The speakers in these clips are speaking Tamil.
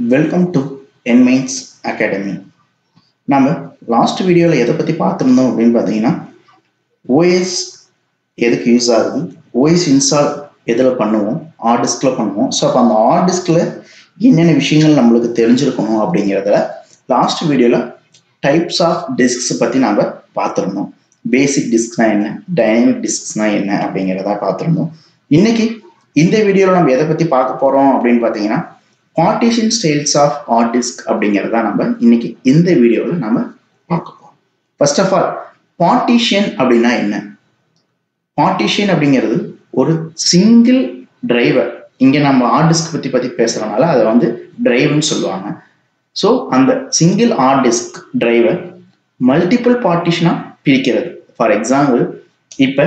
வெல்கம் டு என்மைன்ஸ் அகாடமி நம்ம லாஸ்ட் வீடியோவில் எதை பற்றி பார்த்துருந்தோம் அப்படின்னு பார்த்தீங்கன்னா ஓஎஸ் எதுக்கு யூஸ் ஆகுது ஓஎஸ் இன்ஸ்டால் எதில் பண்ணுவோம் ஹார்ட் டிஸ்கில் பண்ணுவோம் ஸோ அப்போ அந்த ஹார்ட் டிஸ்கில் என்னென்ன விஷயங்கள் நம்மளுக்கு தெரிஞ்சிருக்கணும் அப்படிங்கிறதுல லாஸ்ட் வீடியோவில் டைப்ஸ் ஆஃப் டிஸ்க்ஸ் பற்றி நம்ம பார்த்துருந்தோம் பேசிக் டிஸ்க்னா என்ன டைனமிக் டிஸ்க்ஸ்னா என்ன அப்படிங்கிறத பார்த்துருந்தோம் இன்னைக்கு இந்த வீடியோவில் நம்ம எதை பற்றி பார்க்க போகிறோம் அப்படின்னு பார்த்தீங்கன்னா partition styles of hard disk அப்படிங்கிறத நம்ம இன்னைக்கு இந்த வீடியோவில் நம்ம பார்க்க போகிறோம் ஃபர்ஸ்ட் ஆஃப் ஆல் பார்ட்டிஷன் அப்படின்னா என்ன பார்ட்டிஷன் அப்படிங்கிறது ஒரு சிங்கிள் டிரைவர் இங்கே நம்ம ஹார்ட் டிஸ்க் பற்றி பற்றி பேசுகிறனால அதை வந்து டிரைவ்னு சொல்லுவாங்க ஸோ அந்த single hard disk driver multiple பார்ட்டிஷனாக பிரிக்கிறது ஃபார் எக்ஸாம்பிள் இப்போ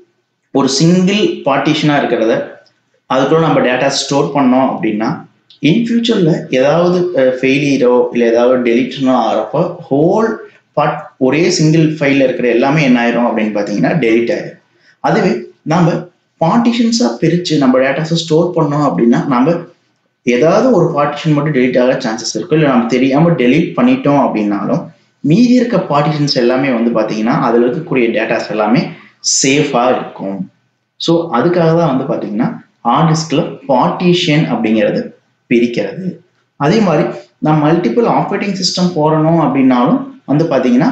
ஒரு சிங்கிள் பார்ட்டிஷனாக இருக்கிறத அதுக்குள்ள நம்ம டேட்டா ஸ்டோர் பண்ணோம் அப்படின்னா இன் ஃபியூச்சரில் ஏதாவது ஃபெயிலியரோ இல்லை ஏதாவது டெலிட்டனோ ஆகிறப்போ ஹோல் பார்ட் ஒரே சிங்கிள் ஃபைலில் இருக்கிற எல்லாமே என்ன ஆயிரும் அப்படின்னு பார்த்தீங்கன்னா டெலிட் ஆயிரும் அதுவே நம்ம பார்ட்டிஷன்ஸாக பிரித்து நம்ம டேட்டாஸை ஸ்டோர் பண்ணோம் அப்படின்னா நம்ம ஏதாவது ஒரு பார்ட்டிஷன் மட்டும் டெலிட் ஆக சான்சஸ் இருக்கும் இல்லை நம்ம தெரியாமல் டெலிட் பண்ணிட்டோம் அப்படின்னாலும் மீதி இருக்க பார்ட்டிஷன்ஸ் எல்லாமே வந்து பார்த்தீங்கன்னா அதில் இருக்கக்கூடிய டேட்டாஸ் எல்லாமே சேஃபாக இருக்கும் ஸோ அதுக்காக தான் வந்து பார்த்தீங்கன்னா ஹார்ட் டிஸ்கில் பார்ட்டிஷன் அப்படிங்கிறது பிரிக்கிறது அதே மாதிரி நான் மல்டிபிள் ஆப்ரேட்டிங் சிஸ்டம் போடணும் அப்படின்னாலும் வந்து பார்த்தீங்கன்னா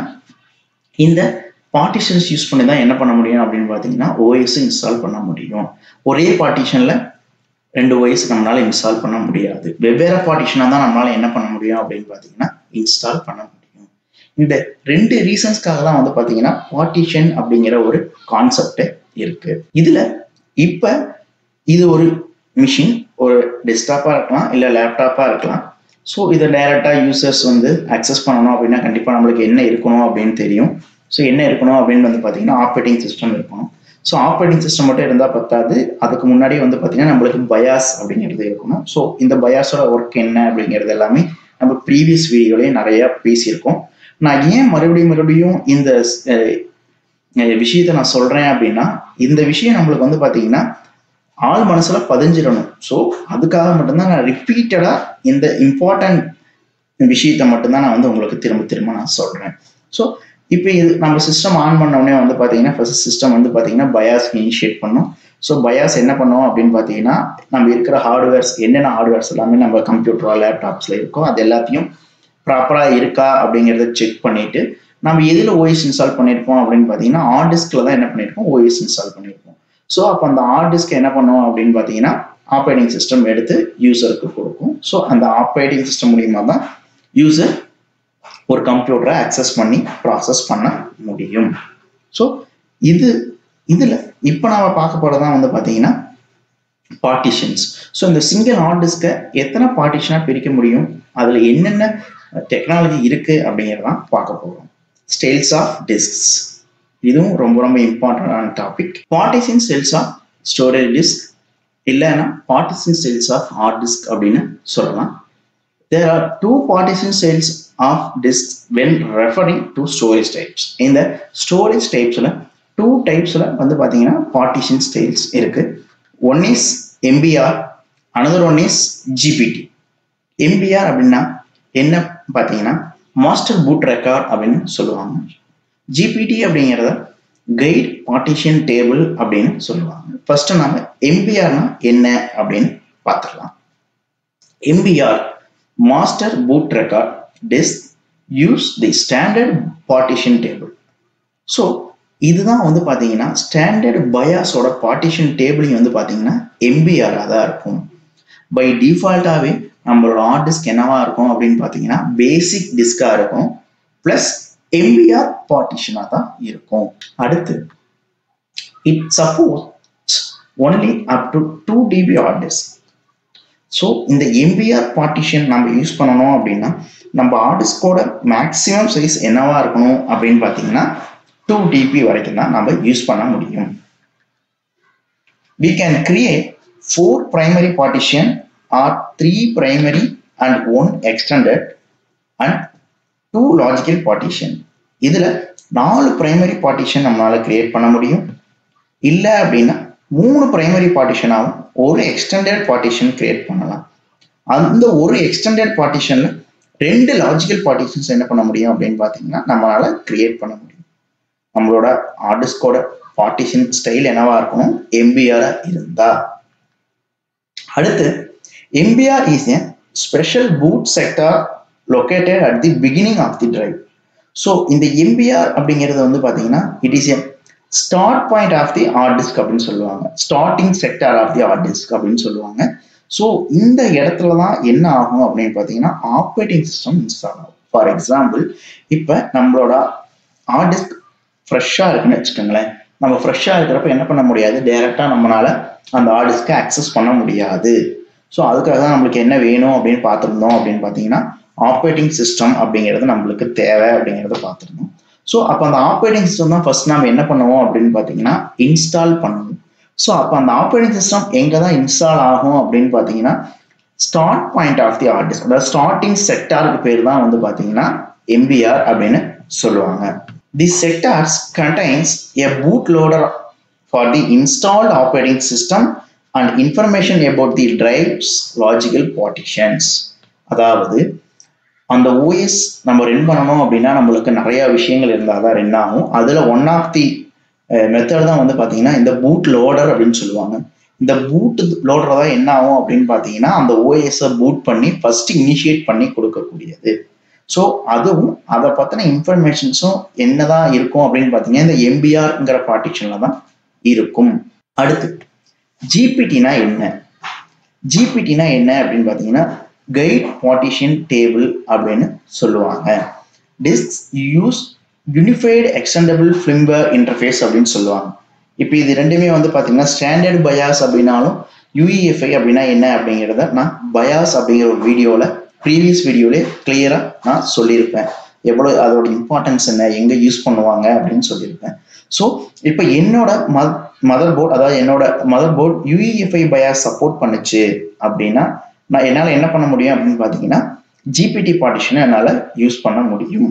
இந்த பார்ட்டிஷன்ஸ் யூஸ் பண்ணி தான் என்ன பண்ண முடியும் அப்படின்னு பார்த்தீங்கன்னா ஓஎஸ் இன்ஸ்டால் பண்ண முடியும் ஒரே பார்ட்டிஷனில் ரெண்டு ஓஎஸ் நம்மளால இன்ஸ்டால் பண்ண முடியாது வெவ்வேறு பார்ட்டிஷனாக தான் நம்மளால என்ன பண்ண முடியும் அப்படின்னு பார்த்தீங்கன்னா இன்ஸ்டால் பண்ண முடியும் இந்த ரெண்டு ரீசன்ஸ்க்காக தான் வந்து பார்த்தீங்கன்னா பார்ட்டிஷன் அப்படிங்கிற ஒரு கான்செப்ட் இருக்கு இதுல இப்ப இது ஒரு மிஷின் ஒரு டெஸ்க்டாப்பா இருக்கலாம் இல்லை லேப்டாப்பா இருக்கலாம் ஸோ இதை டைரக்டா யூசர்ஸ் வந்து அக்சஸ் பண்ணணும் அப்படின்னா கண்டிப்பா நம்மளுக்கு என்ன இருக்கணும் அப்படின்னு தெரியும் ஸோ என்ன இருக்கணும் அப்படின்னு வந்து பார்த்தீங்கன்னா ஆப்ரேட்டிங் சிஸ்டம் இருக்கணும் ஸோ ஆப்ரேட்டிங் சிஸ்டம் மட்டும் இருந்தால் பத்தாது அதுக்கு முன்னாடி வந்து பார்த்தீங்கன்னா நம்மளுக்கு பயாஸ் அப்படிங்கிறது இருக்கணும் ஸோ இந்த பயாஸோட ஒர்க் என்ன அப்படிங்கிறது எல்லாமே நம்ம ப்ரீவியஸ் வீடியோலேயே நிறைய பேசியிருக்கோம் நான் ஏன் மறுபடியும் மறுபடியும் இந்த விஷயத்த நான் சொல்றேன் அப்படின்னா இந்த விஷயம் நம்மளுக்கு வந்து பாத்தீங்கன்னா ஆள் மனசுல பதிஞ்சிடணும் ஸோ அதுக்காக மட்டும்தான் நான் ரிப்பீட்டடா இந்த இம்பார்ட்டன்ட் விஷயத்த மட்டும்தான் நான் வந்து உங்களுக்கு திரும்ப திரும்ப நான் சொல்றேன் ஸோ இப்போ இது நம்ம சிஸ்டம் ஆன் பண்ண உடனே வந்து பார்த்தீங்கன்னா ஃபர்ஸ்ட் சிஸ்டம் வந்து பார்த்தீங்கன்னா பயாஸ் இனிஷியேட் பண்ணும் ஸோ பயாஸ் என்ன பண்ணும் அப்படின்னு பார்த்தீங்கன்னா நம்ம இருக்கிற ஹார்ட்வேர்ஸ் என்னென்ன ஹார்ட்வேர்ஸ் எல்லாமே நம்ம கம்ப்யூட்டரோ லேப்டாப்ஸில் இருக்கோ அது எல்லாத்தையும் ப்ராப்பராக இருக்கா அப்படிங்கிறத செக் பண்ணிட்டு நம்ம எதில் ஓஎஸ் இன்ஸ்டால் பண்ணியிருப்போம் அப்படின்னு பார்த்தீங்கன்னா ஹார்ட் டிஸ்கில் தான் என்ன பண்ணியிருப்போம் ஓஎஸ் இன்ஸ்டால் பண்ணியிருப்போம் ஸோ அப்போ அந்த ஹார்ட் டிஸ்க் என்ன பண்ணும் அப்படின்னு பார்த்தீங்கன்னா ஆப்ரேட்டிங் சிஸ்டம் எடுத்து யூசருக்கு கொடுக்கும் ஸோ அந்த ஆப்ரேட்டிங் சிஸ்டம் மூலியமா தான் யூசர் ஒரு கம்ப்யூட்டரை அக்சஸ் பண்ணி ப்ராசஸ் பண்ண முடியும் ஸோ இது இதில் இப்போ நம்ம பார்க்க போகிறதான் வந்து பார்த்தீங்கன்னா பார்ட்டிஷன்ஸ் ஸோ இந்த சிங்கிள் ஹார்ட் டிஸ்கை எத்தனை பார்ட்டிஷனாக பிரிக்க முடியும் அதில் என்னென்ன டெக்னாலஜி இருக்குது அப்படிங்கிறதான் பார்க்க போகிறோம் ஸ்டைல்ஸ் ஆஃப் டிஸ்க்ஸ் இதுவும் ரொம்ப ரொம்ப இம்பார்ட்டண்டான topic partition styles of storage disk இல்லைன்னா partition styles of hard disk அப்படின்னு சொல்லலாம் there are two partition styles of disk when referring to storage types இந்த ஸ்டோரேஜ் டைப்ஸில் டூ டைப்ஸில் வந்து பார்த்தீங்கன்னா பார்ட்டிஷன் ஸ்டைல்ஸ் இருக்குது one is MBR another one is GPT MBR அப்படின்னா என்ன பார்த்தீங்கன்னா மாஸ்டர் பூட் ரெக்கார்ட் அப்படின்னு சொல்லுவாங்க ஜிபிடி அப்படிங்கிறத கைட் பார்ட்டிஷன் டேபிள் அப்படின்னு சொல்லுவாங்க ஃபர்ஸ்ட் நாம எம்பிஆர்னா என்ன அப்படின்னு பார்த்துக்கலாம் MBR master boot record disk use the standard partition table so இதுதான் வந்து பார்த்தீங்கன்னா ஸ்டாண்டர்ட் பயாஸோட பார்ட்டிஷன் டேபிளிங் வந்து பார்த்தீங்கன்னா எம்பிஆராக தான் இருக்கும் பை டிஃபால்ட்டாகவே நம்மளோட ஹார்ட் டிஸ்க் என்னவா இருக்கும் அப்படின்னு பார்த்தீங்கன்னா பேசிக் டிஸ்காக இருக்கும் ப்ளஸ் எம்பிஆர் பார்ட்டிஷனாக தான் இருக்கும் அடுத்து it suppose only up to two TB hard disk so இந்த எம்பிஆர் பார்ட்டிஷன் நம்ம யூஸ் பண்ணணும் அப்படின்னா நம்ம ஹார்ட் டிஸ்கோட மேக்ஸிமம் சைஸ் என்னவா இருக்கணும் அப்படின்னு பார்த்தீங்கன்னா டூ டிபி வரைக்கும் தான் நம்ம யூஸ் பண்ண முடியும் we can create four primary partition or three primary and one extended and two logical partition இதுல நாலு பிரைமரி பார்ட்டிஷன் நம்மளால கிரியேட் பண்ண முடியும் இல்லை அப்படின்னா மூணு பிரைமரி பார்ட்டிஷனாகவும் ஒரு எக்ஸ்டெண்டட் பார்ட்டிஷன் கிரியேட் பண்ணலாம் அந்த ஒரு எக்ஸ்டெண்டட் பார்ட்டிஷன்ல ரெண்டு லாஜிக்கல் பார்ட்டிஷன்ஸ் என்ன பண்ண முடியும் அப்படின்னு பார்த்தீங்கன்னா நம்மளால கிரியேட் பண்ண முடியும் நம்மளோட ஆர்டிஸ்கோட பார்ட்டிஷன் ஸ்டைல் என்னவா இருக்கணும் எம்பிஆரா இருந்தா அடுத்து MBR is a special boot sector located at the beginning of the drive so இந்த எம்பிஆர் அப்படிங்கிறது வந்து பார்த்தீங்கன்னா it is a start point of the hard disk அப்படின்னு சொல்லுவாங்க starting sector of the hard disk அப்படின்னு சொல்லுவாங்க ஸோ இந்த இடத்துல தான் என்ன ஆகும் அப்படின்னு பார்த்தீங்கன்னா ஆப்ரேட்டிங் சிஸ்டம் இன்ஸ்டால் ஆகும் ஃபார் எக்ஸாம்பிள் இப்போ நம்மளோட ஹார்ட் டிஸ்க் ஃப்ரெஷ்ஷாக இருக்குன்னு வச்சுக்கோங்களேன் நம்ம ஃப்ரெஷ்ஷாக இருக்கிறப்ப என்ன பண்ண முடியாது டைரெக்டாக நம்மளால அந்த ஹார்ட் டிஸ்க்கை அக்சஸ் பண்ண முடியாது ஸோ அதுக்காக தான் நம்மளுக்கு என்ன வேணும் அப்படின்னு பார்த்துருந்தோம் அப்படின்னு பார்த்தீங்கன்னா ஆப்ரேட்டிங் சிஸ்டம் அப்படிங்கிறது நம்மளுக்கு தேவை அப்படிங்கிறத பார்த்துருந்தோம் ஸோ அப்போ அந்த ஆப்ரேட்டிங் சிஸ்டம் தான் ஃபர்ஸ்ட் நம்ம என்ன பண்ணுவோம் அப்படின்னு பார்த்தீங்கன்னா இன்ஸ்டால் பண்ணுவோம் ஸோ அப்போ அந்த ஆப்ரேட்டிங் சிஸ்டம் எங்கே தான் இன்ஸ்டால் ஆகும் அப்படின்னு பார்த்தீங்கன்னா start point of the hard disk அதாவது ஸ்டார்டிங் செக்டாருக்கு பேர் தான் வந்து பார்த்தீங்கன்னா எம்பிஆர் அப்படின்னு சொல்லுவாங்க the sectors contains a boot loader for the installed operating system and information about the drives logical partitions அதாவது அந்த ஓஎஸ் நம்ம ரன் பண்ணணும் அப்படின்னா நம்மளுக்கு நிறைய விஷயங்கள் இருந்தால் தான் ரன் ஆகும் அதில் ஒன் ஆஃப் தி மெத்தட் தான் வந்து பார்த்தீங்கன்னா இந்த பூட் லோடர் அப்படின்னு சொல்லுவாங்க இந்த பூட் லோடர் தான் என்ன ஆகும் அப்படின்னு பார்த்தீங்கன்னா அந்த ஓஎஸை பூட் பண்ணி ஃபர்ஸ்ட் இனிஷியேட் பண்ணி கொடுக்கக்கூடியது ஸோ அதுவும் அதை பற்றின இன்ஃபர்மேஷன்ஸும் என்னதான் இருக்கும் அப்படின்னு பார்த்தீங்கன்னா இந்த எம்பிஆர்ங்கிற பார்ட்டிஷனில் தான் இருக்கும் அடுத்து ஜிபிடினா என்ன ஜிபிடினா என்ன அப்படின்னு பார்த்தீங்கன்னா கைட் பார்ட்டிஷன் டேபிள் அப்படின்னு சொல்லுவாங்க disk use unified extensible firmware interface அப்படின்னு சொல்லுவாங்க இப்போ இது ரெண்டுமே வந்து பார்த்தீங்கன்னா ஸ்டாண்டர்ட் பயாஸ் அப்படின்னாலும் யூஇஎஃப்ஐ அப்படின்னா என்ன அப்படிங்கிறத நான் பயாஸ் அப்படிங்கிற ஒரு வீடியோவில் ப்ரீவியஸ் வீடியோலே கிளியராக நான் சொல்லியிருப்பேன் எவ்வளோ அதோட இம்பார்ட்டன்ஸ் என்ன எங்கே யூஸ் பண்ணுவாங்க அப்படின்னு சொல்லியிருப்பேன் ஸோ இப்போ என்னோட மத் மதர் போர்ட் அதாவது என்னோட motherboard UEFI BIOS support பண்ணுச்சு அப்படின்னா நான் என்னால் என்ன பண்ண முடியும் அப்படின்னு பார்த்தீங்கன்னா ஜிபிடி பார்ட்டிஷனை என்னால் யூஸ் பண்ண முடியும்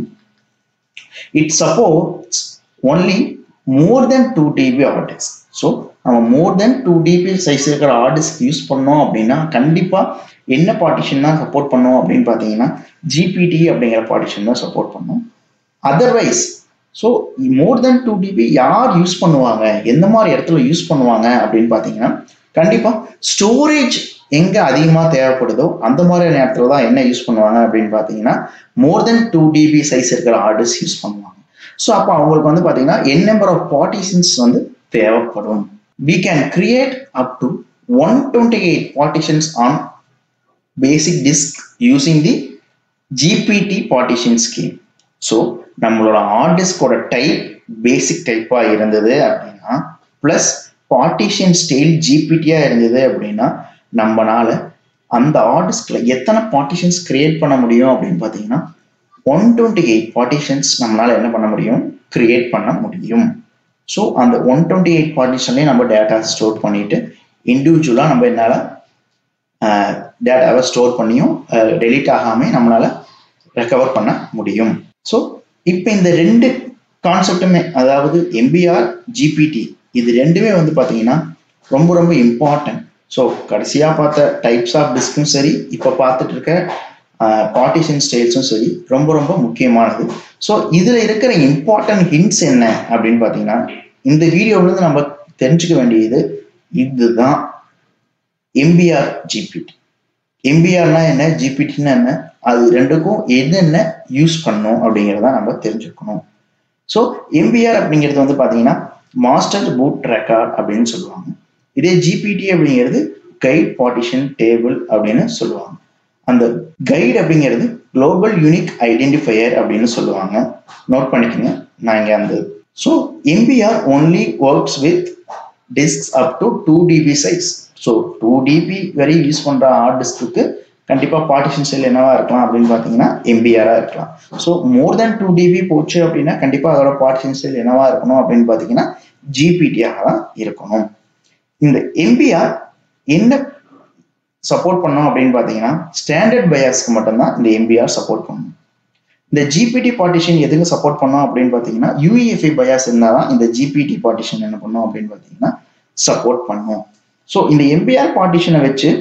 it supports only more than two TB hard disk so நம்ம more than two TB size இருக்கிற ஆர்டிஸ்க் யூஸ் பண்ணோம் அப்படின்னா கண்டிப்பாக என்ன பார்ட்டிஷன் தான் சப்போர்ட் பண்ணோம் அப்படின்னு பார்த்தீங்கன்னா ஜிபிடி அப்படிங்கிற பார்ட்டிஷன் தான் சப்போர்ட் பண்ணும் otherwise so more than two TB யார் யூஸ் பண்ணுவாங்க எந்த மாதிரி இடத்துல யூஸ் பண்ணுவாங்க அப்படின்னு பார்த்தீங்கன்னா கண்டிப்பாக ஸ்டோரேஜ் எங்கே அதிகமாக தேவைப்படுதோ அந்த மாதிரியான இடத்துல தான் என்ன யூஸ் பண்ணுவாங்க அப்படின்னு பார்த்தீங்கன்னா more than two TB size இருக்கிற ஆர்டிஸ்ட் யூஸ் பண்ணுவாங்க ஸோ அப்போ அவங்களுக்கு வந்து பார்த்தீங்கன்னா என் நம்பர் ஆஃப் பார்ட்டிஷன்ஸ் வந்து தேவைப்படும் we can create up to 128 partitions on basic disk using the GPT partition scheme. So நம்மளோட ஹார்ட் டிஸ்கோட டைப் பேசிக் டைப்பாக இருந்தது அப்படின்னா ப்ளஸ் பார்ட்டிஷன் ஸ்டைல் ஜிபிடியாக இருந்தது அப்படின்னா நம்மனால அந்த ஹார்ட் டிஸ்கில் எத்தனை பார்ட்டிஷன்ஸ் கிரியேட் பண்ண முடியும் அப்படின்னு பார்த்தீங்கன்னா ஒன் டுவெண்ட்டி எயிட் பார்ட்டிஷன்ஸ் நம்மளால என்ன பண்ண முடியும் கிரியேட் பண்ண முடியும் ஸோ அந்த ஒன் டுவெண்ட்டி எயிட் பார்ட்டிஷன்லேயே நம்ம டேட்டா ஸ்டோர் பண்ணிட்டு இண்டிவிஜுவலாக நம்ம என்னால் டேட்டாவை ஸ்டோர் பண்ணியும் டெலீட் ஆகாமல் நம்மளால் ரெக்கவர் பண்ண முடியும் ஸோ இப்போ இந்த ரெண்டு கான்செப்டுமே அதாவது எம்பிஆர் ஜிபிடி இது ரெண்டுமே வந்து பார்த்தீங்கன்னா ரொம்ப ரொம்ப இம்பார்ட்டன்ட் ஸோ கடைசியாக பார்த்த டைப்ஸ் ஆஃப் டிஸ்க்கும் சரி இப்போ பார்த்துட்டு இருக்க பார்ட்டிஷன் ஸ்டைல்ஸும் சரி ரொம்ப ரொம்ப முக்கியமானது ஸோ இதில் இருக்கிற இம்பார்ட்டன்ட் ஹிண்ட்ஸ் என்ன அப்படின்னு பார்த்தீங்கன்னா இந்த வீடியோவிலேருந்து நம்ம தெரிஞ்சுக்க வேண்டியது இதுதான் எம்பிஆர் ஜிபிடி எம்பிஆர்னா என்ன ஜிபிடினா என்ன அது ரெண்டுக்கும் என்னென்ன யூஸ் பண்ணும் அப்படிங்கிறத நம்ம தெரிஞ்சுக்கணும் ஸோ எம்பிஆர் அப்படிங்கிறது வந்து பார்த்தீங்கன்னா மாஸ்டர் பூட் ரெக்கார்ட் அப்படின்னு சொல்லுவாங்க இதே ஜிபிடி அப்படிங்கிறது கைட் பார்ட்டிஷன் டேபிள் அப்படின்னு சொல்லுவாங்க அந்த கைட் அப்படிங்கிறது குளோபல் யூனிக் ஐடென்டிஃபையர் அப்படின்னு சொல்லுவாங்க நோட் பண்ணிக்கோங்க நான் இங்கே அந்த so MBR only works with disk up to two TB size so two TB வரை யூஸ் பண்ணுற ஹார்ட் டிஸ்க்கு கண்டிப்பாக பார்ட்டிஷன் செல் என்னவா இருக்கலாம் அப்படின்னு பார்த்தீங்கன்னா எம்பிஆராக இருக்கலாம் so more than two TB போச்சு அப்படின்னா கண்டிப்பாக அதோட பார்ட்டிஷன் செல் என்னவா இருக்கணும் அப்படின்னு பார்த்தீங்கன்னா ஜிபிடியாக தான் இருக்கணும் இந்த எம்பிஆர் என்ன சப்போர்ட் பண்ணோம் அப்படின்னு பார்த்தீங்கன்னா ஸ்டாண்டர்ட் பயாஸ்க்கு மட்டும்தான் இந்த எம்பிஆர் சப்போர்ட் பண்ணும் இந்த ஜிபிடி பார்ட்டிஷன் எதுக்கு சப்போர்ட் பண்ணோம் அப்படின்னு பார்த்தீங்கன்னா யூஇஎஃப்ஐ பயாஸ் இருந்தால் தான் இந்த ஜிபிடி பார்ட்டிஷன் என்ன பண்ணும் அப்படின்னு பார்த்தீங்கன்னா சப்போர்ட் பண்ணும் ஸோ இந்த எம்பிஆர் பார்ட்டிஷனை வச்சு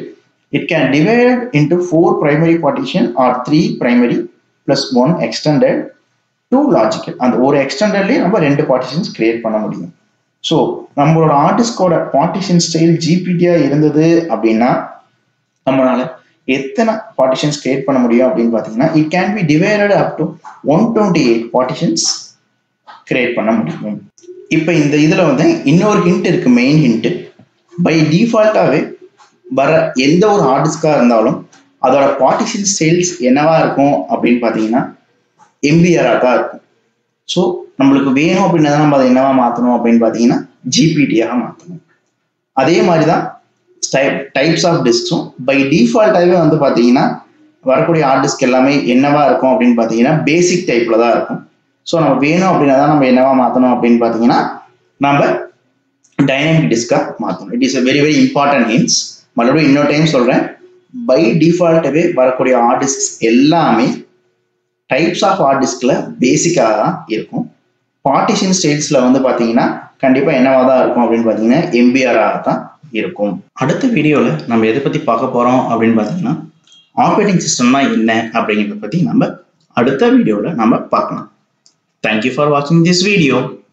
it can divide into four primary partition or three primary plus one extended to logical அந்த ஒரு எக்ஸ்டெண்டட்லேயே நம்ம ரெண்டு பார்ட்டிஷன்ஸ் கிரியேட் பண்ண முடியும் ஸோ நம்மளோட ஆர்டிஸ்டோட பார்ட்டிஷன் ஸ்டைல் ஜிபிடியாக இருந்தது அப்படின்னா நம்மளால எத்தனை பார்ட்டிஷன்ஸ் கிரியேட் பண்ண முடியும் அப்படின்னு பார்த்தீங்கன்னா it can be divided up to one twenty eight partitions create பண்ண முடியும் இப்போ இந்த இதில் வந்து இன்னொரு ஹிண்ட் இருக்கு மெயின் ஹிண்ட் பை டிஃபால்ட்டாகவே வர எந்த ஒரு ஹார்ட் டிஸ்காக இருந்தாலும் அதோட பார்ட்டிஷன் ஸ்டைல்ஸ் என்னவா இருக்கும் அப்படின்னு பார்த்தீங்கன்னா எம்பிஆராக தான் இருக்கும் ஸோ நம்மளுக்கு வேணும் அப்படின்னா தான் நம்ம அதை என்னவா மாற்றணும் அப்படின்னு பார்த்தீங்கன்னா ஜிபிடியாக மாற்றணும் அதே மாதிரி தான் டைப்ஸ் ஆஃப் டிஸ்க்ஸும் பை டிஃபால்ட்டாகவே வந்து பார்த்தீங்கன்னா வரக்கூடிய ஹார்ட் டிஸ்க் எல்லாமே என்னவா இருக்கும் அப்படின்னு பார்த்தீங்கன்னா பேசிக் டைப்பில் தான் இருக்கும் ஸோ நம்ம வேணும் அப்படின்னா தான் நம்ம என்னவா மாற்றணும் அப்படின்னு பார்த்தீங்கன்னா நம்ம டைனமிக் டிஸ்காக மாற்றணும் it is a very very important hints மறுபடியும் இன்னொரு டைம் சொல்கிறேன் பை டிஃபால்ட்டாகவே வரக்கூடிய ஹார்ட் டிஸ்க்ஸ் எல்லாமே டைப்ஸ் ஆஃப் ஹார்ட் டிஸ்கில் பேசிக்காக தான் இருக்கும் பார்ட்டிஷன் ஸ்டைல்ஸில் வந்து பார்த்தீங்கன்னா கண்டிப்பாக என்னவா தான் இருக்கும் அப்படின்னு பார்த்தீங்கன்னா எம்பிஆராக தான் இருக்கும் அடுத்த வீடியோவில் நம்ம எதை பற்றி பார்க்க போகிறோம் அப்படின்னு பார்த்தீங்கன்னா ஆப்ரேட்டிங் சிஸ்டம்னா என்ன அப்படிங்கிறத பற்றி நம்ம அடுத்த வீடியோவில் நம்ம பார்க்கலாம் தேங்க்யூ ஃபார் வாட்சிங் திஸ் வீடியோ